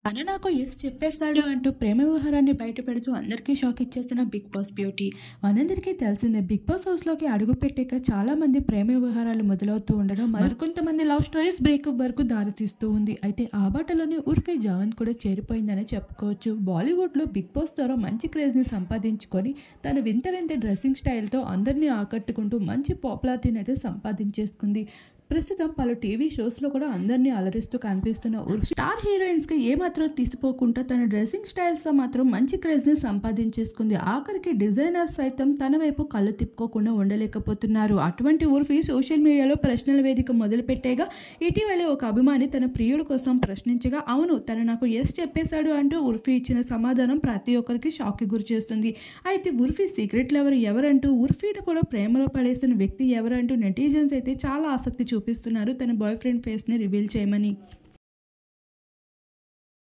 తన నాకు ఎస్ చెప్పేస్తాడు అంటూ ప్రేమ వ్యవహారాన్ని బయటపెడుతూ అందరికీ షాక్ ఇచ్చేస్తున్న బిగ్ బాస్ బ్యూటీ మనందరికీ తెలిసిందే బిగ్ బాస్ హౌస్లోకి అడుగు పెట్టాక చాలా మంది ప్రేమ వ్యవహారాలు మొదలవుతూ ఉండగా మరికొంతమంది లవ్ స్టోరీస్ బ్రేకప్ వరకు దారితీస్తూ ఉంది అయితే ఆ బాటలోనే ఉర్ఫీ జవాన్ కూడా చేరిపోయిందని చెప్పుకోవచ్చు బాలీవుడ్లో బిగ్ బాస్ ద్వారా మంచి క్రేజ్ని సంపాదించుకొని తన వింత వింత డ్రెస్సింగ్ స్టైల్తో అందరినీ ఆకట్టుకుంటూ మంచి పాపులారిటీని అయితే సంపాదించేసుకుంది ప్రస్తుతం పలు టీవీ షోస్లో కూడా అందరినీ అలరిస్తూ కనిపిస్తున్న ఉర్ఫీ స్టార్ హీరోయిన్స్కి ఏమాత్రం తీసిపోకుండా తన డ్రెస్సింగ్ స్టైల్స్తో మాత్రం మంచి క్రేజ్ని సంపాదించేసుకుంది ఆఖరికి డిజైనర్స్ సైతం తన వైపు కళ్ళు తిప్పుకోకుండా ఉండలేకపోతున్నారు అటువంటి ఉర్ఫీ సోషల్ మీడియాలో ప్రశ్నల వేదిక మొదలుపెట్టేగా ఇటీవలే ఒక అభిమాని తన ప్రియుడి కోసం ప్రశ్నించగా అవును తను నాకు ఎస్ చెప్పేశాడు అంటూ ఉర్ఫీ ఇచ్చిన సమాధానం ప్రతి ఒక్కరికి షాక్కి గురి చేస్తుంది అయితే ఉర్ఫీ సీక్రెట్ లవర్ ఎవరంటూ ఉర్ఫీని కూడా ప్రేమలో పడేసిన వ్యక్తి ఎవరంటూ నెటిజన్స్ అయితే చాలా ఆసక్తి చూపిస్తున్నారు తన బాయ్ ఫ్రెండ్ ఫేస్ని రివీల్ చేయమని